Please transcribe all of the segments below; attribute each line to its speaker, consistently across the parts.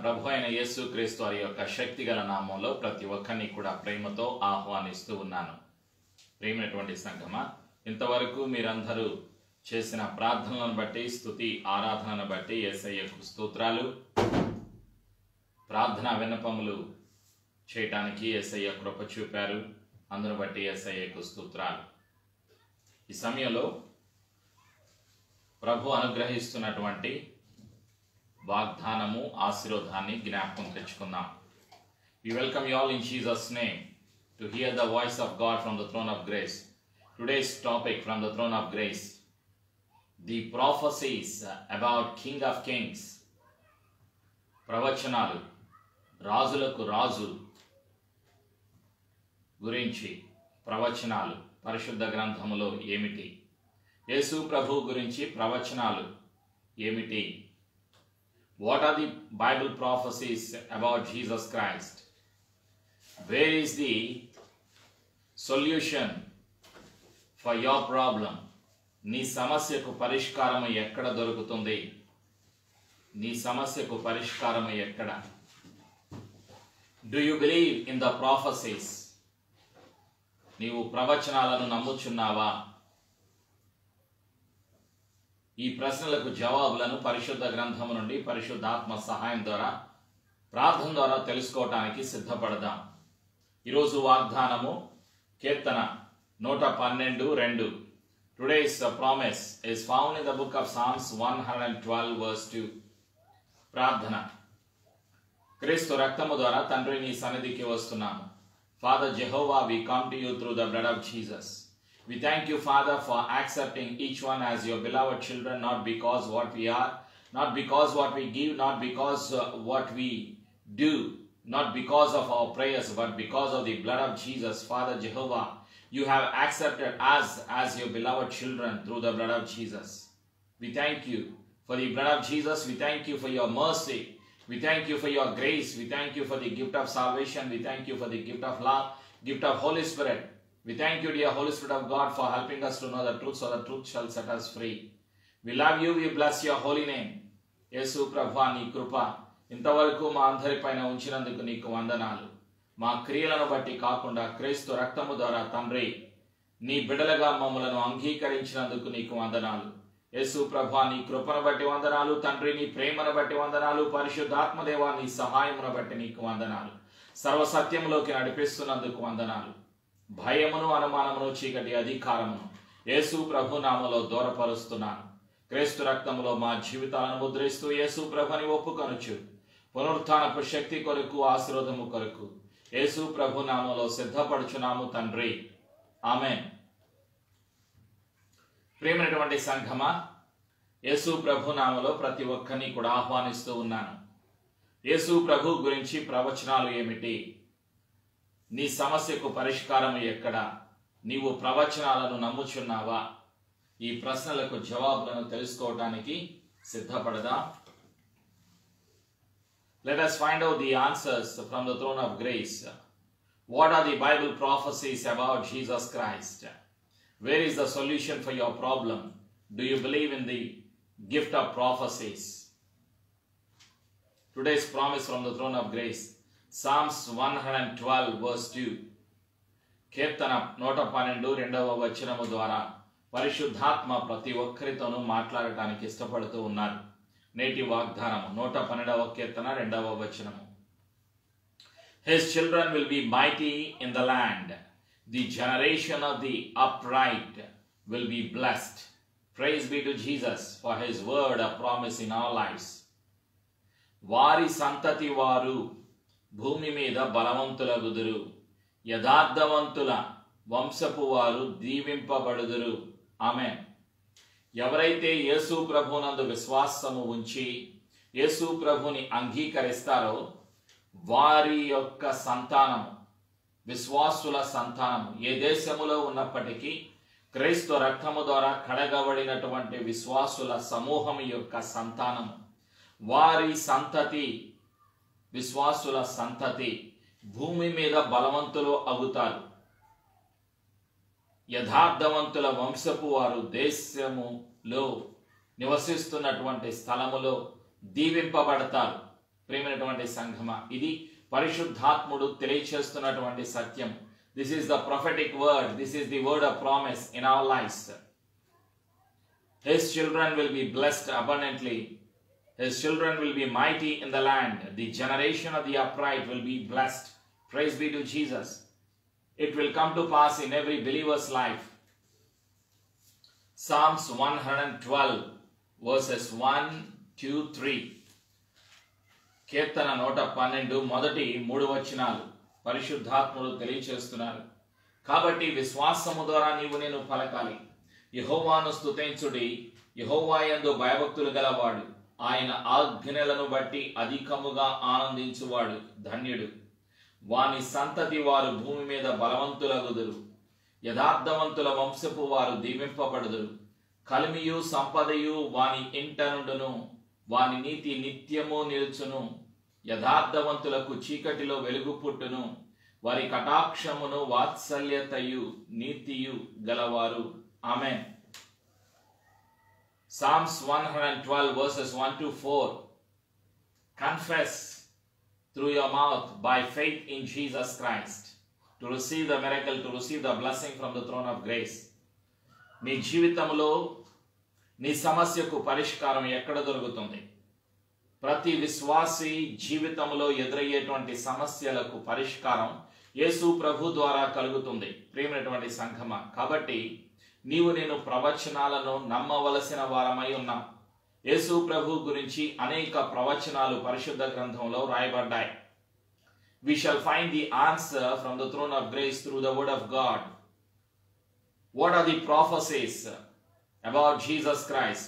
Speaker 1: ప్రభు అయిన యేసు క్రీస్తు వారి యొక్క శక్తిగల నామంలో ప్రతి ఒక్కరిని కూడా ప్రేమతో ఆహ్వానిస్తూ ఉన్నాను ప్రేమైనటువంటి సంగమా ఇంతవరకు మీరందరూ చేసిన ప్రార్థనలను బట్టి స్థుతి ఆరాధనను బట్టి యేసయ్యకు స్తోత్రాలు ప్రార్థన విన్నపములు చేయటానికి యేసయ్య కృప చూపారు అందును బట్టి యేసయ్యకు స్తోత్రాలు ఈ సమయంలో ప్రభు అనుగ్రహిస్తున్నటువంటి వాగ్దానము ఆశీర్వాదాన్ని జ్ఞాపకం తెచ్చుకుందాం We welcome you all in Jesus' name to hear the voice of God from the throne of grace. Today's topic from the throne of grace the prophecies about King of Kings. ప్రవచనాలు రాజులకు రాజు గురించి ప్రవచనాలు పరిశుద్ధ గ్రంథములో ఏమిటి యేసు ప్రభు గురించి ప్రవచనాలు ఏమిటి what are the Bible prophecies about Jesus Christ where is the solution for your problem నీ సమస్యకు పరిష్కారం ఎక్కడ దొరుకుతుంది నీ సమస్యకు పరిష్కారం ఎక్కడ do you believe in the prophecies నీవు ప్రవచనాలను నమ్ముచున్నావా ఈ ప్రశ్నలకు జవాబులను పరిశుద్ధ గ్రంథము నుండి పరిశుద్ధాత్మ సహాయం ద్వారా ప్రార్థన ద్వారా తెలుసుకోవటానికి సిద్ధపడదాం ఈరోజు వాగ్దానము కీర్తన నూట పన్నెండు రెండు today's promise is found in the book of Psalms one hundred and twelve verse two ప్రార్థన క్రీస్తు రక్తము ద్వారా తండ్రి నీ సన్నిధికి వస్తున్నాము father Jehovah we come to you through the blood of Jesus We thank you, Father, for accepting each one as your beloved children, not because what we are, not because what we give, not because uh, what we do, not because of our prayers, but because of the blood of Jesus, Father Jehovah. You have accepted us as your beloved children through the blood of Jesus. We thank you for the blood of Jesus. We thank you for your mercy. We thank you for your grace. We thank you for the gift of salvation. We thank you for the gift of love, gift of Holy Spirit. We thank you, dear Holy Spirit of God, for helping us to know the truth, so the truth shall set us free. We love you, we bless your holy name. యేసు ప్రభా నీ కృప ఇంతవరకు మా అందరిపైన ఉంచినందుకు నీకు వందనాలు మా క్రియలను బట్టి కాకుండా క్రీస్తు రక్తము ద్వారా తండ్రి నీ బిడలగా మమ్మలను అంగీకరించినందుకు నీకు వందనాలు యేసు ప్రభా నీ కృపను బట్టి వందనాలు తండ్రి నీ ప్రేమను బట్టి వందనాలు పరిశుద్ధాత్మదేవా నీ సహాయమును బట్టి నీకు వందనాలు సర్వసత్యంలోకి నడిపిస్తున్నందుకు వందనాలు భయమును అనుమానమును చీకటి అధికారమును యేసు ప్రభు నామలో దూరపరుస్తున్నాను క్రీస్తు రక్తములో మా జీవితాలను ముద్రిస్తూ యేసు ప్రభుని ఒప్పుకొనొచ్చు పునరుత్నపు శక్తి కొరకు ఆశీర్వదము కొరకు యేసు ప్రభు నామలో సిద్ధపడుచున్నాము తండ్రి ఆమె ప్రేమైనటువంటి సంఘమా యేసు ప్రభు నామలో ప్రతి ఒక్కరిని కూడా ఆహ్వానిస్తూ ఉన్నాను యేసు ప్రభు గురించి ప్రవచనాలు ఏమిటి నీ సమస్యకు పరిష్కారం ఎక్కడ నీవు ప్రవచనాలను నమ్ముచున్నావా ఈ ప్రశ్నలకు జవాబులను తెలుసుకోవటానికి సిద్ధపడదా let us find out the answers from the throne of grace. What are the Bible prophecies about Jesus Christ? Where is the solution for your problem? Do you believe in the gift of prophecies? Today's promise from the throne of grace. Psalms one hundred and twelve verse two కీర్తన నూట పన్నెండు రెండవ వచనము ద్వారా పరిశుద్ధాత్మ ప్రతి ఒక్కరితోనూ మాట్లాడటానికి ఇష్టపడుతూ ఉన్నారు నేటి వాగ్దానము నూట పన్నెండవ కీర్తన రెండవ వచనము his children will be mighty in the land the generation of the upright will be blessed praise be to Jesus for his word a promise in our lifes వారి సంతతి వారు భూమి మీద బలవంతులగుదురు యథార్థవంతుల వంశపు వారు దీవింపబడుదురు ఆమె ఎవరైతే యేసు ప్రభునందు విశ్వాసము ఉంచి యేసు ప్రభుని అంగీకరిస్తారో వారి యొక్క సంతానము విశ్వాసుల సంతానము ఏ దేశములో ఉన్నప్పటికీ క్రైస్త రక్తము ద్వారా కడగబడినటువంటి విశ్వాసుల సమూహం యొక్క సంతానము వారి సంతతి విశ్వాసుల సంతతి భూమి మీద బలవంతులు అవుతారు యథార్థవంతుల వంశపు వారు దేశములో నివసిస్తున్నటువంటి స్థలములో దీవింపబడతారు ప్రేమైనటువంటి సంఘమ ఇది పరిశుద్ధాత్ముడు తెలియచేస్తున్నటువంటి సత్యం this is the prophetic word this is the word of promise in our lifes his children will be blessed abundantly his children will be mighty in the land the generation of the upright will be blessed praise be to Jesus it will come to pass in every believers life Psalms 112 verses 1, 2, 3 కీర్తన నూట పన్నెండు మొదటి మూడు వచనాలు పరిశుద్ధాత్ముడు తెలియచేస్తున్నారు కాబట్టి విశ్వాసము ద్వారా నీవు నేను పలకాలి యహోవాను స్తుతించుడి యహోవాయందు భయభక్తులు గలవాడు ఆయన ఆజ్ఞలను బట్టి అధికముగా ఆనందించువాడు ధన్యుడు వాని సంతతి వారు భూమి మీద బలవంతులగుదురు యథార్థవంతుల వంశపు వారు దీవింపబడుదురు కలిమియు సంపదయు వాని ఇంట నుండును వాని నీతి నిత్యము నిలుచును యథార్థవంతులకు చీకటిలో వెలుగు పుట్టును వారి కటాక్షమును వాత్సల్యతయు నీతియు గలవారు ఆమె Psalms 112 verses 1 to 4 Confess through your mouth by faith in Jesus Christ to receive the miracle, to receive the blessing from the throne of grace. నీ జీవితంలో నీ సమస్యకు పరిష్కారం ఎక్కడ దొరుకుతుంది ప్రతి విశ్వాసి జీవితంలో ఎదురయ్యేటువంటి సమస్యలకు పరిష్కారం యేసు ప్రభు ద్వారా కలుగుతుంది ప్రేమైనటువంటి సంఘమ కాబట్టి నీవు నేను ప్రవచనాలను నమ్మవలసిన వారమై ఉన్నాం యేసు ప్రభు గురించి అనేక ప్రవచనాలు పరిశుద్ధ గ్రంథంలో రాయబడ్డాయి we shall find the answer from the throne of grace through the word of God. What are the prophecies about Jesus Christ?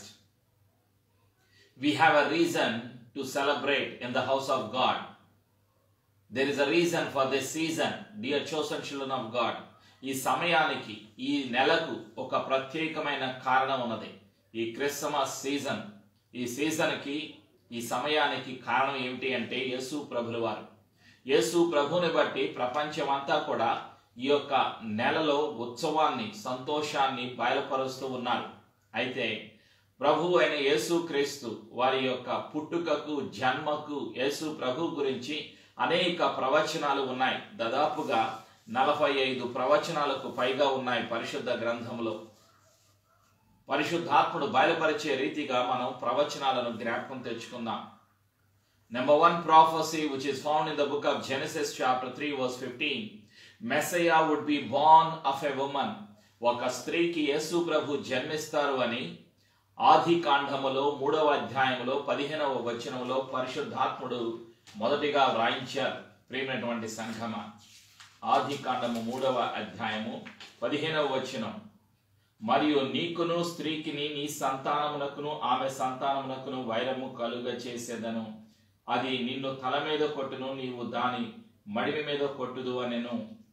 Speaker 1: We have a reason to celebrate in the house of God. There is a reason for this season, dear chosen children of God. ఈ సమయానికి ఈ నెలకు ఒక ప్రత్యేకమైన కారణం ఉన్నది ఈ Christmas season ఈ సీజన్కి ఈ సమయానికి కారణం ఏమిటి అంటే యేసు ప్రభుల వారు యేసు ప్రభుని బట్టి ప్రపంచమంతా కూడా ఈ యొక్క నెలలో ఉత్సవాన్ని సంతోషాన్ని బయలుపరుస్తూ ఉన్నారు అయితే ప్రభు అయిన యేసు క్రీస్తు వారి యొక్క పుట్టుకకు జన్మకు యేసు ప్రభు గురించి అనేక ప్రవచనాలు ఉన్నాయి దాదాపుగా నలభై ఐదు ప్రవచనాలకు పైగా ఉన్నాయి పరిశుద్ధ గ్రంథంలో పరిశుద్ధాత్ముడు బయలుపరిచే రీతిగా మనం ప్రవచనాలను జ్ఞాపకం తెచ్చుకుందాం Number one prophecy, which is found in the book of Genesis, chapter 3, verse 15. Messiah would be born of a woman. ఒక స్త్రీకి యేసు ప్రభు జన్మిస్తారు అని ఆది కాండములో మూడవ అధ్యాయంలో పదిహేనవ వచనంలో పరిశుద్ధాత్ముడు మొదటిగా వ్రాయించారు ప్రియమైనటువంటి సంఘమ ఆది కాండము మూడవ అధ్యాయము పదిహేనవ వచనం మరియు నీకును స్త్రీకిని నీ సంతానమునకును ఆమె సంతానమునకును వైరము కలుగ చేసేదను అది నిన్ను తల మీద కొట్టును నీవు దాని మడిమి మీద కొట్టుదు అనెను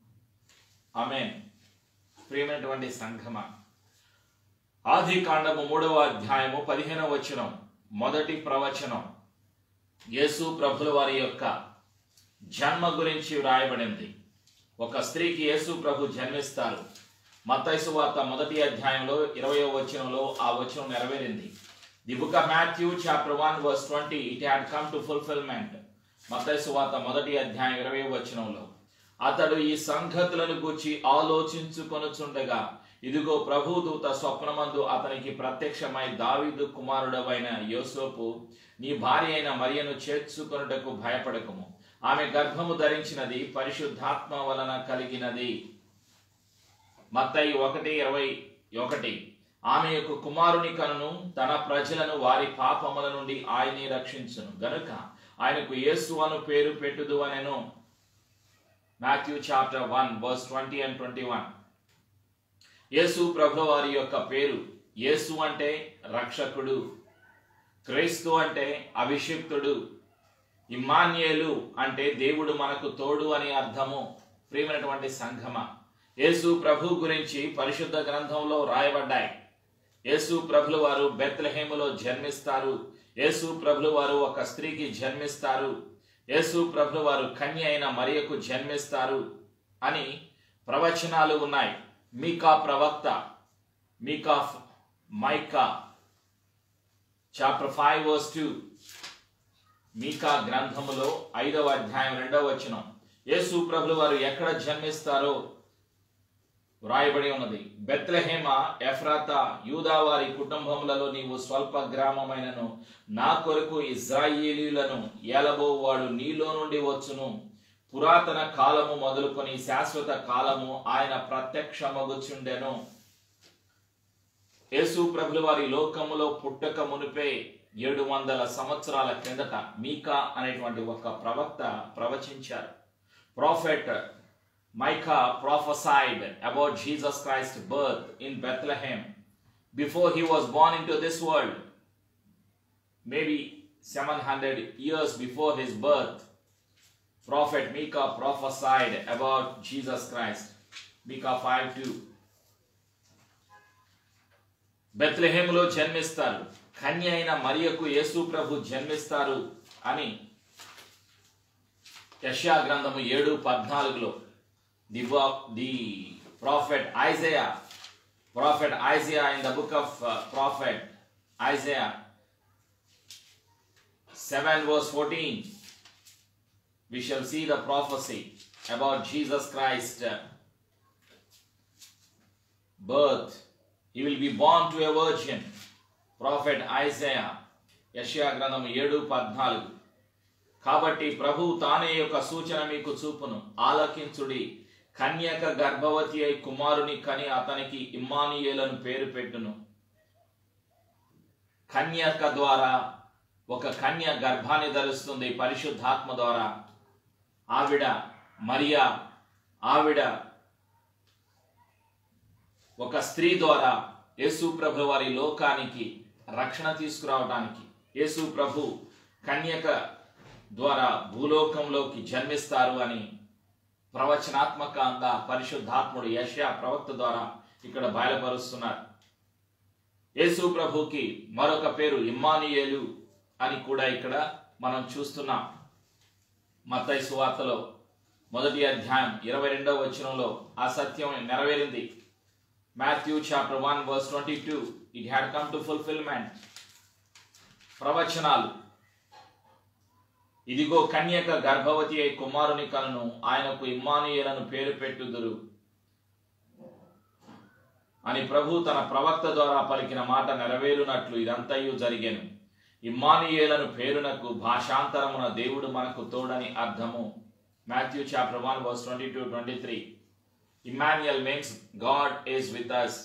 Speaker 1: ఆమె ప్రియమైనటువంటి సంఘమ ఆది కాండము మూడవ అధ్యాయము పదిహేనవ వచనం మొదటి ప్రవచనం యేసు ప్రభుల వారి యొక్క జన్మ గురించి వ్రాయబడింది ఒక స్త్రీకి యేసు ప్రభు జన్మిస్తారు మత్తైసు వార్త మొదటి అధ్యాయంలో ఇరవయో వచనంలో ఆ వచనం నెరవేరింది the book of Matthew chapter one verse twenty it had come to fulfilment మత్తైసు వార్త మొదటి అధ్యాయం ఇరవై వచనంలో అతడు ఈ సంగతులను గూర్చి ఆలోచించుకొనుచుండగా ఇదిగో ప్రభుదూత స్వప్నమందు అతనికి ప్రత్యక్షమై దావీదు కుమారుడవైన యోసోపు నీ భార్య అయిన మరియను చేర్చుకొనుటకు భయపడకము ఆమె గర్భము ధరించినది పరిశుద్ధాత్మ వలన కలిగినది మత్తయి ఒకటి ఇరవై ఒకటి ఆమె యొక్క కుమారుని కనును తన ప్రజలను వారి పాపముల నుండి ఆయనే రక్షించును గనుక ఆయనకు యేసు అను పేరు పెట్టుదు అనెను Matthew chapter one verse twenty and twenty one యేసు ప్రభు వారి యొక్క పేరు యేసు అంటే రక్షకుడు క్రీస్తు అంటే అభిషిక్తుడు ఇమ్మాన్యేలు అంటే దేవుడు మనకు తోడు అని అర్థము ప్రియమైనటువంటి సంఘమ యేసు ప్రభు గురించి పరిశుద్ధ గ్రంథంలో రాయబడ్డాయి యేసు ప్రభులు వారు బెత్లహేములో జన్మిస్తారు యేసు ప్రభులు వారు ఒక స్త్రీకి జన్మిస్తారు యేసు ప్రభులు వారు కన్య అయిన మరియకు జన్మిస్తారు అని ప్రవచనాలు ఉన్నాయి మీకా ప్రవక్త మీకా Micah chapter five verse two మీకా గ్రంథములో ఐదవ అధ్యాయం రెండవ వచనం యేసు ప్రభులు వారు ఎక్కడ జన్మిస్తారో వ్రాయబడి ఉన్నది బెత్లహేమ ఎఫ్రాత యూదా వారి కుటుంబములలో నీవు స్వల్ప గ్రామమైనను నా కొరకు ఇజ్రాయేలీలను ఏలబోవాడు నీలో నుండి వచ్చును పురాతన కాలము మొదలుకొని శాశ్వత కాలము ఆయన ప్రత్యక్షమగుచుండెను యేసు ప్రభుల వారి లోకములో పుట్టక మునిపే ఏడు వందల సంవత్సరాల క్రిందట మీకా అనేటువంటి ఒక ప్రవక్త ప్రవచించారు prophet Micah prophesied about Jesus Christ's birth in Bethlehem before he was born into this world. Maybe 700 years before his birth, Prophet Micah prophesied about Jesus Christ. Micah 5 2. బెత్లెహేములో జన్మిస్తారు కన్య అయిన మరియకు యేసు ప్రభు జన్మిస్తారు అని యష్యా గ్రంథము ఏడు పద్నాలుగులో the the prophet Isaiah prophet Isaiah in the book of prophet Isaiah seven verse fourteen we shall see the prophecy about Jesus Christ birth. He will be born to a virgin. Prophet Isaiah, యషయా గ్రంథం ఏడు పద్నాలుగు కాబట్టి ప్రభు తానే యొక్క సూచన మీకు చూపును ఆలకించుడి కన్యక గర్భవతి అయి కుమారుని కని అతనికి ఇమ్మానియేలను పేరు పెట్టును కన్యక ద్వారా ఒక కన్య గర్భాన్ని ధరిస్తుంది పరిశుద్ధాత్మ ద్వారా ఆవిడ మరియా ఆవిడ ఒక స్త్రీ ద్వారా యేసు ప్రభు వారి లోకానికి రక్షణ తీసుకురావడానికి యేసు ప్రభు కన్యక ద్వారా భూలోకంలోకి జన్మిస్తారు అని ప్రవచనాత్మకంగా పరిశుద్ధాత్ముడు యష్యా ప్రవక్త ద్వారా ఇక్కడ బయలుపరుస్తున్నారు యేసు ప్రభుకి మరొక పేరు ఇమ్మానియేలు అని కూడా ఇక్కడ మనం చూస్తున్నాం మత్తయి సువార్తలో మొదటి అధ్యాయం ఇరవై రెండవ వచనంలో ఆ సత్యం నెరవేరింది Matthew chapter one verse twenty two it had come to fulfilment ప్రవచనాలు ఇదిగో కన్యక గర్భవతి అయి కుమారుని కలను ఆయనకు ఇమ్మానుయేలను పేరు పెట్టుదురు అని ప్రభు తన ప్రవక్త ద్వారా పలికిన మాట నెరవేరునట్లు ఇదంతయు జరిగాను ఇమ్మానుయేలను పేరునకు భాషాంతరమున దేవుడు మనకు తోడని అర్థము Matthew chapter one verse twenty two twenty three Emmanuel means God is with us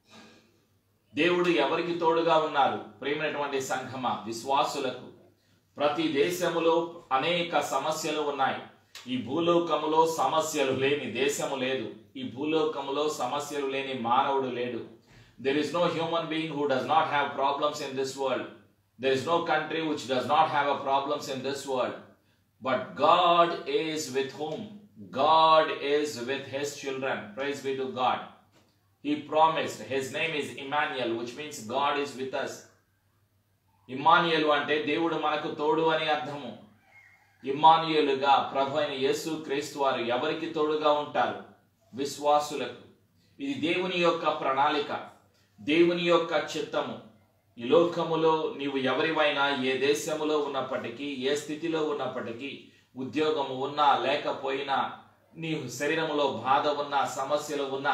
Speaker 1: దేవుడు ఎవరికి తోడుగా ఉన్నారు ప్రేమైనటువంటి సంఘమ విశ్వాసులకు ప్రతి దేశములో అనేక సమస్యలు ఉన్నాయి ఈ భూలోకములో సమస్యలు లేని దేశము లేదు ఈ భూలోకములో సమస్యలు లేని మానవుడు లేడు there is no human being who does not have problems in this world there is no country which does not have a problems in this world but God is with whom God is with his children praise be to God He promised, His name is Emmanuel, which means God is with us. ఇమ్మానియలు అంటే దేవుడు మనకు తోడు అని అర్థము ఇమ్మానియలుగా ప్రభు అయిన యేసు క్రీస్తు వారు ఎవరికి తోడుగా ఉంటారు విశ్వాసులకు ఇది దేవుని యొక్క ప్రణాళిక దేవుని యొక్క చిత్తము ఈ లోకములో నీవు ఎవరివైనా ఏ దేశములో ఉన్నప్పటికీ ఏ స్థితిలో ఉన్నప్పటికీ ఉద్యోగము ఉన్నా లేకపోయినా నీ శరీరములో బాధ ఉన్నా సమస్యలు ఉన్నా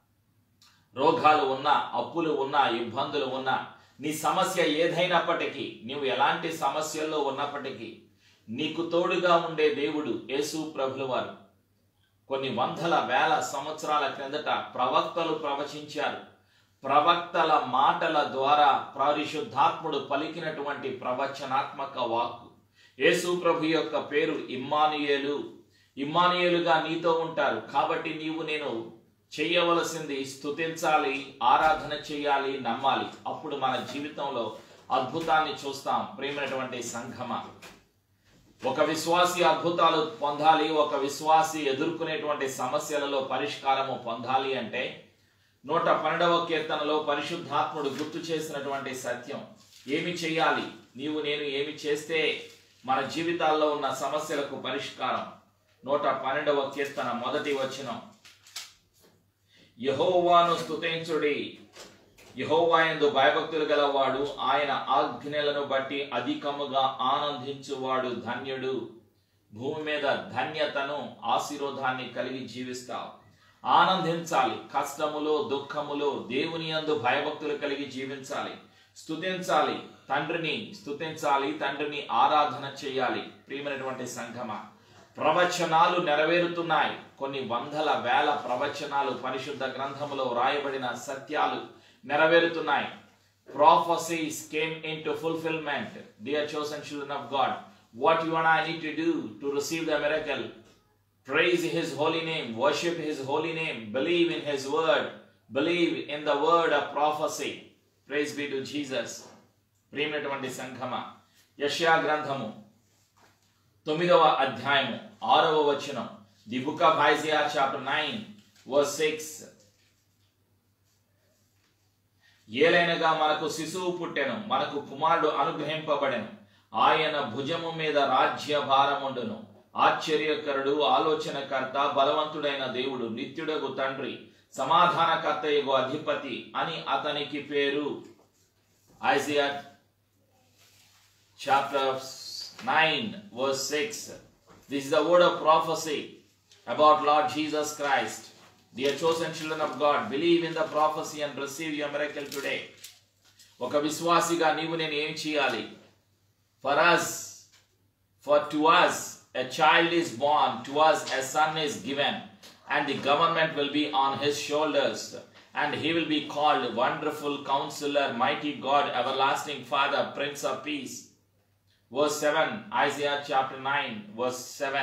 Speaker 1: రోగాలు ఉన్నా అప్పులు ఉన్నా ఇబ్బందులు ఉన్నా నీ సమస్య ఏదైనప్పటికీ నీవు ఎలాంటి సమస్యల్లో ఉన్నప్పటికీ నీకు తోడుగా ఉండే దేవుడు యేసు ప్రభుల వారు కొన్ని వందల వేల సంవత్సరాల క్రిందట ప్రవక్తలు ప్రవచించారు ప్రవక్తల మాటల ద్వారా పరిశుద్ధాత్ముడు పలికినటువంటి ప్రవచనాత్మక వాక్కు యేసు ప్రభు యొక్క పేరు ఇమ్మానుయేలు ఇమ్మానుయేలుగా నీతో ఉంటారు కాబట్టి నీవు నేను చేయవలసింది స్తుతించాలి ఆరాధన చేయాలి నమ్మాలి అప్పుడు మన జీవితంలో అద్భుతాన్ని చూస్తాం ప్రేమైనటువంటి సంఘమ ఒక విశ్వాసి అద్భుతాలు పొందాలి ఒక విశ్వాసి ఎదుర్కొనేటువంటి సమస్యలలో పరిష్కారము పొందాలి అంటే నూట పన్నెండవ కీర్తనలో పరిశుద్ధాత్ముడు గుర్తు చేసినటువంటి సత్యం ఏమి చేయాలి నీవు నేను ఏమి చేస్తే మన జీవితాల్లో ఉన్న సమస్యలకు పరిష్కారం నూట పన్నెండవ కీర్తన మొదటి వచనం యహోవాను స్తుతించుడి యహోవాయందు భయభక్తులు గలవాడు ఆయన ఆజ్ఞలను బట్టి అధికముగా ఆనందించువాడు ధన్యుడు భూమి మీద ధన్యతను ఆశీర్వాదాన్ని కలిగి జీవిస్తావు ఆనందించాలి కష్టములో దుఃఖములో దేవుని యందు భయభక్తులు కలిగి జీవించాలి స్తుతించాలి తండ్రిని స్తుతించాలి తండ్రిని ఆరాధన చేయాలి ప్రియమైనటువంటి సంఘమ ప్రవచనాలు నెరవేరుతున్నాయి కొన్ని వందల వేల ప్రవచనాలు పరిశుద్ధ గ్రంథములో వ్రాయబడిన సత్యాలు నెరవేరుతున్నాయి prophecies came into fulfillment dear chosen children of god what you and i need to do to receive the miracle praise his holy name worship his holy name believe in his word believe in the word of prophecy praise be to jesus ప్రియమైనటువంటి సంఘమ యష్యా గ్రంథము తొమ్మిదవ అధ్యాయము ఆరవ వచనం the book of Isaiah chapter nine verse six ఏలైనగా మనకు శిశువు పుట్టెను మనకు కుమారుడు అనుగ్రహింపబడెను ఆయన భుజము మీద రాజ్య భారముండును ఆశ్చర్యకరుడు ఆలోచనకర్త బలవంతుడైన దేవుడు నిత్యుడగు తండ్రి సమాధానకర్తయగు అధిపతి అని అతనికి పేరు Isaiah chapter 9 verse 6 this is the word of prophecy about lord jesus christ dear chosen children of god believe in the prophecy and receive your miracle today ఒక విశ్వాసిగా నీవు నేను ఏం చేయాలి for us for to us a child is born to us a son is given and the government will be on his shoulders and he will be called wonderful counselor mighty god everlasting father prince of peace verse 7 isaiah chapter 9 verse 7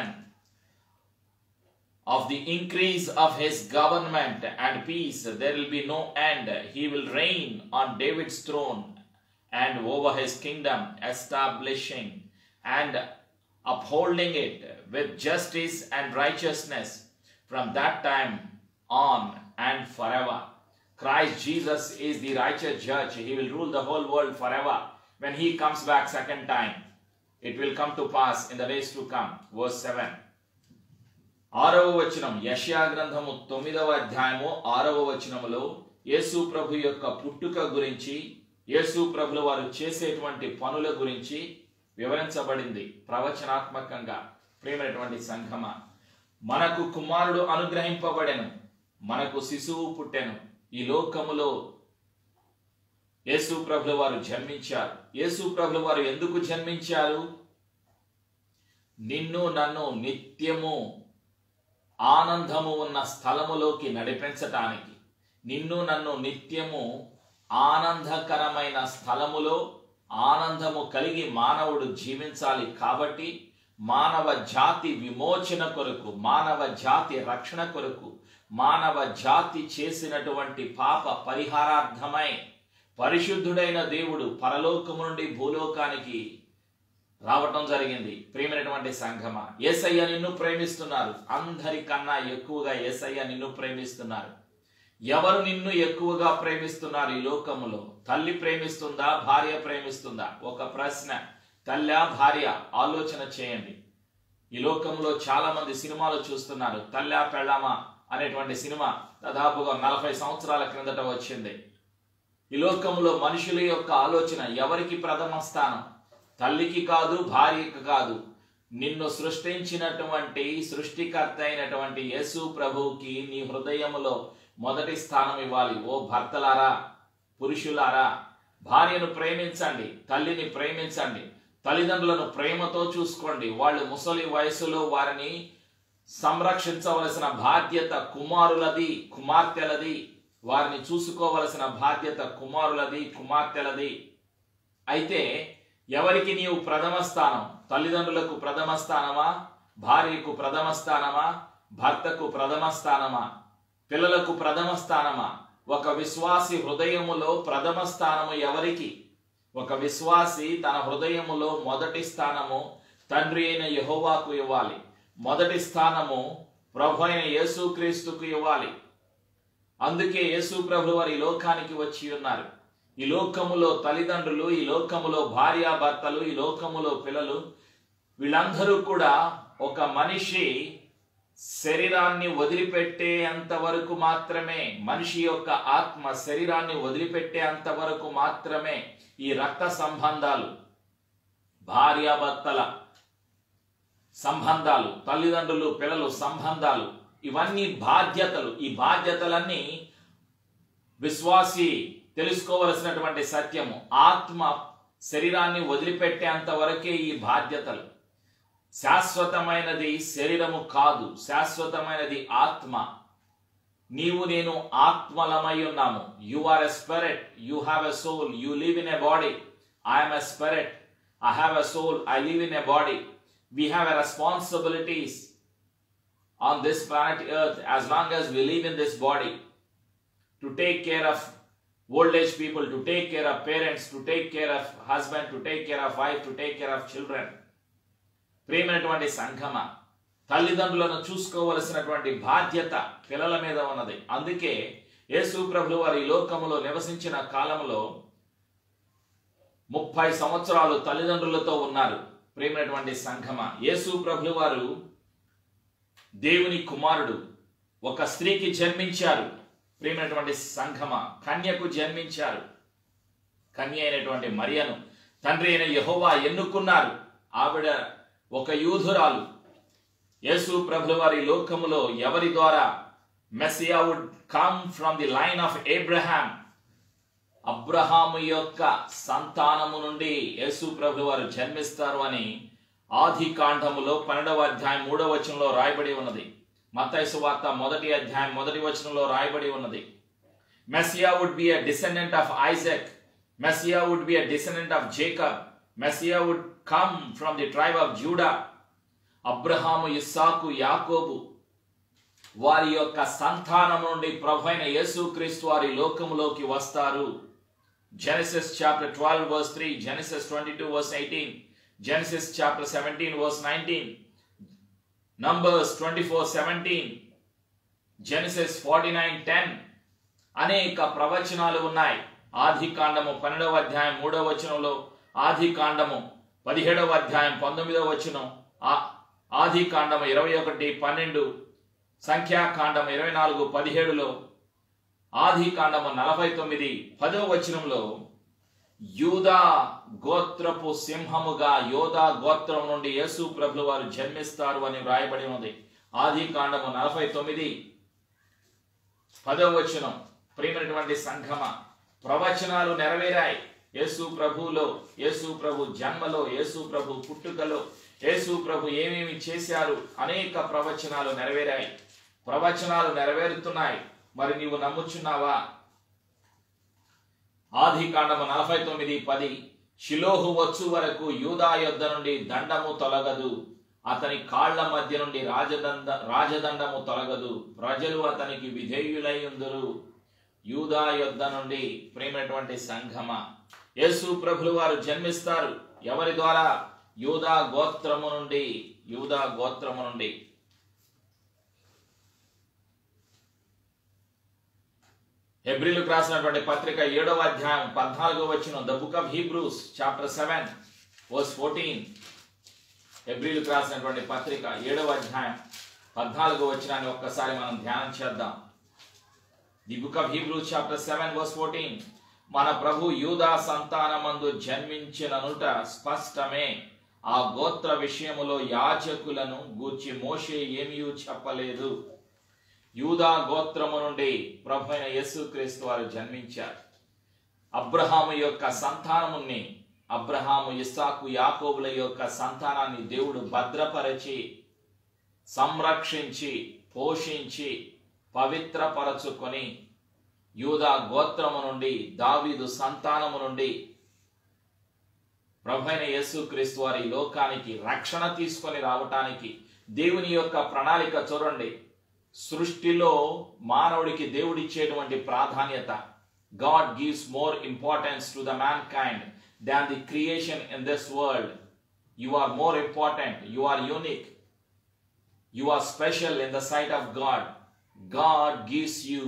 Speaker 1: of the increase of his government and peace there will be no end he will reign on david's throne and over his kingdom establishing and upholding it with justice and righteousness from that time on and forever christ jesus is the righteous judge he will rule the whole world forever when he comes back second time it will come to pass in the days to come verse 7 ఆరవ వచనం యష్యా గ్రంథము తొమ్మిదవ అధ్యాయము ఆరవ వచనములో యేసు ప్రభు యొక్క పుట్టుక గురించి యేసు ప్రభుల వారు చేసేటువంటి పనుల గురించి వివరించబడింది ప్రవచనాత్మకంగా ప్రేమైనటువంటి సంఘమ మనకు కుమారుడు అనుగ్రహింపబడెను మనకు శిశువు పుట్టెను ఈ లోకములో యేసు ప్రభుల వారు జన్మించారు యేసు ప్రభుల వారు ఎందుకు జన్మించారు నిన్ను నన్ను నిత్యము ఆనందము ఉన్న స్థలములోకి నడిపించటానికి నిన్ను నన్ను నిత్యము ఆనందకరమైన స్థలములో ఆనందము కలిగి మానవుడు జీవించాలి కాబట్టి మానవ జాతి విమోచన కొరకు మానవ జాతి రక్షణ కొరకు మానవ జాతి చేసినటువంటి పాప పరిహారార్థమై పరిశుద్ధుడైన దేవుడు పరలోకము నుండి భూలోకానికి రావటం జరిగింది ప్రేమైనటువంటి సంఘమ ఏసయ్య నిన్ను ప్రేమిస్తున్నారు అందరికన్నా ఎక్కువగా ఏసయ్య నిన్ను ప్రేమిస్తున్నారు ఎవరు నిన్ను ఎక్కువగా ప్రేమిస్తున్నారు ఈ లోకములో తల్లి ప్రేమిస్తుందా భార్య ప్రేమిస్తుందా ఒక ప్రశ్న తల్లి భార్య ఆలోచన చేయండి ఈ లోకంలో చాలా మంది సినిమాలు చూస్తున్నారు తల్లా పెళ్ళామా అనేటువంటి సినిమా దాదాపుగా నలభై సంవత్సరాల క్రిందట వచ్చింది ఈ లోకంలో మనుషుల యొక్క ఆలోచన ఎవరికి ప్రథమ స్థానం తల్లికి కాదు భార్యకి కాదు నిన్ను సృష్టించినటువంటి సృష్టికర్త అయినటువంటి యేసు ప్రభువుకి నీ హృదయములో మొదటి స్థానం ఇవ్వాలి ఓ భర్తలారా పురుషులారా భార్యను ప్రేమించండి తల్లిని ప్రేమించండి తల్లిదండ్రులను ప్రేమతో చూసుకోండి వాళ్ళు ముసలి వయసులో వారిని సంరక్షించవలసిన బాధ్యత కుమారులది కుమార్తెలది వారిని చూసుకోవలసిన బాధ్యత కుమారులది కుమార్తెలది అయితే ఎవరికి నీవు ప్రథమ స్థానం తల్లిదండ్రులకు ప్రథమ స్థానమా భార్యకు ప్రథమ స్థానమా భర్తకు ప్రథమ స్థానమా పిల్లలకు ప్రథమ స్థానమా ఒక విశ్వాసి హృదయములో ప్రథమ స్థానము ఎవరికి ఒక విశ్వాసి తన హృదయములో మొదటి స్థానము తండ్రి అయిన యహోవాకు ఇవ్వాలి మొదటి స్థానము ప్రభు అయిన యేసుక్రీస్తుకు ఇవ్వాలి అందుకే యేసు ప్రభు వారి లోకానికి వచ్చి ఉన్నారు ఈ లోకములో తల్లిదండ్రులు ఈ లోకములో భార్యాభర్తలు ఈ లోకములో పిల్లలు వీళ్ళందరూ కూడా ఒక మనిషి శరీరాన్ని వదిలిపెట్టేంత వరకు మాత్రమే మనిషి యొక్క ఆత్మ శరీరాన్ని వదిలిపెట్టేంత వరకు మాత్రమే ఈ రక్త సంబంధాలు భార్యాభర్తల సంబంధాలు తల్లిదండ్రులు పిల్లలు సంబంధాలు ఇవన్నీ బాధ్యతలు ఈ బాధ్యతలన్నీ విశ్వాసి తెలుసుకోవలసినటువంటి సత్యము ఆత్మ శరీరాన్ని వదిలిపెట్టేంత వరకే ఈ బాధ్యతలు శాశ్వతమైనది శరీరము కాదు శాశ్వతమైనది ఆత్మ నీవు నేను ఆత్మలమై ఉన్నాము you are a spirit you have a soul you live in a body I'm a spirit I have a soul I live in a body we have a responsibilities on this planet earth as long as we live in this body to take care of old age people to take care of parents to take care of husband to take care of wife to take care of children ప్రేమైనటువంటి సంఘమ తల్లిదండ్రులను చూసుకోవలసినటువంటి బాధ్యత పిల్లల మీద ఉన్నది అందుకే యేసు ప్రభులు వారి ఈ లోకములో నివసించిన కాలంలో ముప్పై సంవత్సరాలు తల్లిదండ్రులతో ఉన్నారు ప్రేమైనటువంటి సంఘమ యేసు ప్రభులు వారు దేవుని కుమారుడు ఒక స్త్రీకి జన్మించారు ప్రేమైనటువంటి సంఘమ కన్యకు జన్మించారు కన్య అయినటువంటి మరియను తండ్రి అయిన యహోవా ఎన్నుకున్నారు ఆవిడ ఒక యూధురాలు యేసు ప్రభుల వారి లోకములో ఎవరి ద్వారా Messiah would come from the line of Abraham అబ్రహాము యొక్క సంతానము నుండి యేసు ప్రభు వారు జన్మిస్తారు అని ఆది కాండములో పన్నెండవ అధ్యాయం మూడవ వచనంలో రాయబడి ఉన్నది మత్తైసు వార్త మొదటి అధ్యాయం మొదటి వచనంలో రాయబడి ఉన్నది Messiah would be a descendant of Isaac Messiah would be a descendant of Jacob Messiah would come from the tribe of Judah అబ్రహాము ఇస్సాకు యాకోబు వారి యొక్క సంతానం నుండి ప్రభు అయిన యేసుక్రీస్తు వారి లోకములోకి వస్తారు Genesis chapter twelve verse three Genesis twenty two verse eighteen Genesis chapter 17, verse 19, Numbers 24, 17, Genesis 49, 10. అనేక ప్రవచనాలు ఉన్నాయి ఆది కాండము పన్నెండవ అధ్యాయం మూడవ వచనంలో ఆది కాండము పదిహేడవ అధ్యాయం పంతొమ్మిదవ వచనం ఆది కాండము ఇరవై ఒకటి పన్నెండు సంఖ్యాకాండము ఇరవై నాలుగు పదిహేడులో ఆది కాండము నలభై తొమ్మిది పదవ వచనంలో యూదా గోత్రపు సింహముగా యోధా గోత్రం నుండి యేసు ప్రభులు వారు జన్మిస్తారు అని వ్రాయబడి ఉంది ఆది కాండము నలభై తొమ్మిది పదవ వచనం ప్రియమైనటువంటి సంఘమ ప్రవచనాలు నెరవేరాయి యేసు ప్రభులో యేసు ప్రభు జన్మలో యేసు ప్రభు పుట్టుకలో యేసు ప్రభు ఏమేమి చేశారు అనేక ప్రవచనాలు నెరవేరాయి ప్రవచనాలు నెరవేరుతున్నాయి మరి నీవు నమ్ముచున్నావా ఆది కాండము నలభై తొమ్మిది పది షిలోహు వచ్చు వరకు యూదా యొద్ద నుండి దండము తొలగదు అతని కాళ్ల మధ్య నుండి రాజదండ రాజదండము తొలగదు ప్రజలు అతనికి విధేయులై ఉందరు యూదా యొద్ద నుండి ప్రేమైనటువంటి సంఘమ యేసు ప్రభులు వారు జన్మిస్తారు ఎవరి ద్వారా యూదా గోత్రము నుండి యూదా గోత్రము నుండి హెబ్రిలకు రాసినటువంటి పత్రిక ఏడవ అధ్యాయం పద్నాలుగో వచ్చిన the book of Hebrews chapter seven verse fourteen హెబ్రిలకు రాసినటువంటి పత్రిక ఏడవ అధ్యాయం పద్నాలుగో వచ్చినాన్ని ఒక్కసారి మనం ధ్యానం చేద్దాం the book of Hebrews chapter seven verse fourteen మన ప్రభు యూదా సంతానమందు జన్మించిననుట స్పష్టమే ఆ గోత్ర విషయములో యాజకులను గూర్చి మోషే ఏమీ చెప్పలేదు యూదా గోత్రము నుండి ప్రభు అయిన యేసుక్రీస్తు వారు జన్మించారు అబ్రహాము యొక్క సంతానముని అబ్రహాము ఇస్సాకు యాకోబుల యొక్క సంతానాన్ని దేవుడు భద్రపరచి సంరక్షించి పోషించి పవిత్రపరచుకొని యూదా గోత్రము నుండి దావీదు సంతానము నుండి ప్రభైన యేసుక్రీస్తు వారి లోకానికి రక్షణ తీసుకొని రావటానికి దేవుని యొక్క ప్రణాళిక చూడండి సృష్టిలో మానవుడికి దేవుడిచ్చేటువంటి ప్రాధాన్యత God gives more importance to the mankind than the creation in this world you are more important you are unique you are special in the sight of God God gives you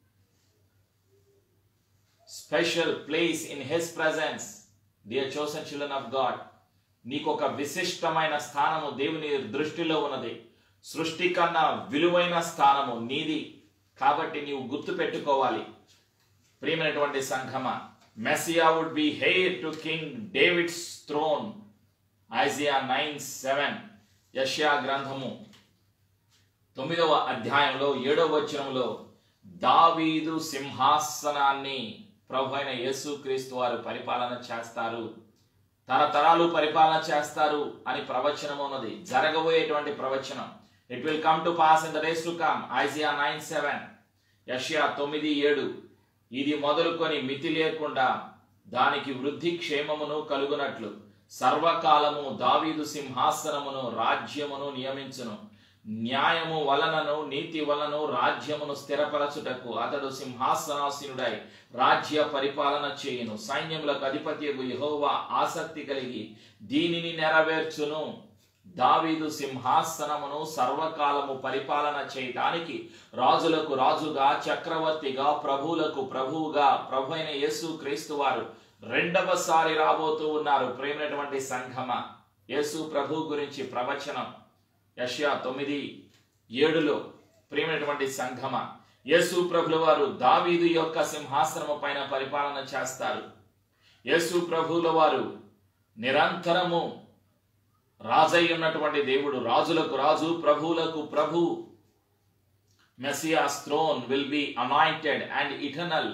Speaker 1: special place in his presence dear chosen children of God నీకు ఒక విశిష్టమైన స్థానము దేవుని దృష్టిలో ఉన్నది సృష్టి కన్నా విలువైన స్థానము నీది కాబట్టి నీవు గుర్తు పెట్టుకోవాలి ప్రియమైనటువంటి సంఘమ Messiah would be heir to King David's throne Isaiah nine seven యష్యా గ్రంథము తొమ్మిదవ అధ్యాయంలో ఏడవ వచనంలో దావీదు సింహాసనాన్ని ప్రభు అయిన యేసుక్రీస్తు వారు పరిపాలన చేస్తారు తరతరాలు పరిపాలన చేస్తారు అని ప్రవచనం ఉన్నది జరగబోయేటువంటి ప్రవచనం it will come to pass in the days to come Isaiah nine seven యషియా తొమ్మిది ఏడు ఇది మొదలుకొని మితి లేకుండా దానికి వృద్ధి క్షేమమును కలుగునట్లు సర్వకాలము దావీదు సింహాసనమును రాజ్యమును నియమించును న్యాయము వలనను నీతి వలన రాజ్యమును స్థిరపరచుటకు అతడు సింహాసనాసీనుడై రాజ్య పరిపాలన చేయును సైన్యములకు అధిపతి యహోవా ఆసక్తి కలిగి దీనిని నెరవేర్చును దావీదు సింహాసనమును సర్వకాలము పరిపాలన చేయటానికి రాజులకు రాజుగా చక్రవర్తిగా ప్రభువులకు ప్రభువుగా ప్రభు అయిన యేసు క్రీస్తు వారు రెండవసారి రాబోతూ ఉన్నారు ప్రేమైనటువంటి సంఘమ యేసు ప్రభు గురించి ప్రవచనం యష్యా తొమ్మిది ఏడులో ప్రేమైనటువంటి సంఘమ యేసు ప్రభుల వారు దావీదు యొక్క సింహాసనము పైన పరిపాలన చేస్తారు యేసు ప్రభుల వారు నిరంతరము రాజై ఉన్నటువంటి దేవుడు రాజులకు రాజు ప్రభువులకు ప్రభు Messiah's throne will be anointed and eternal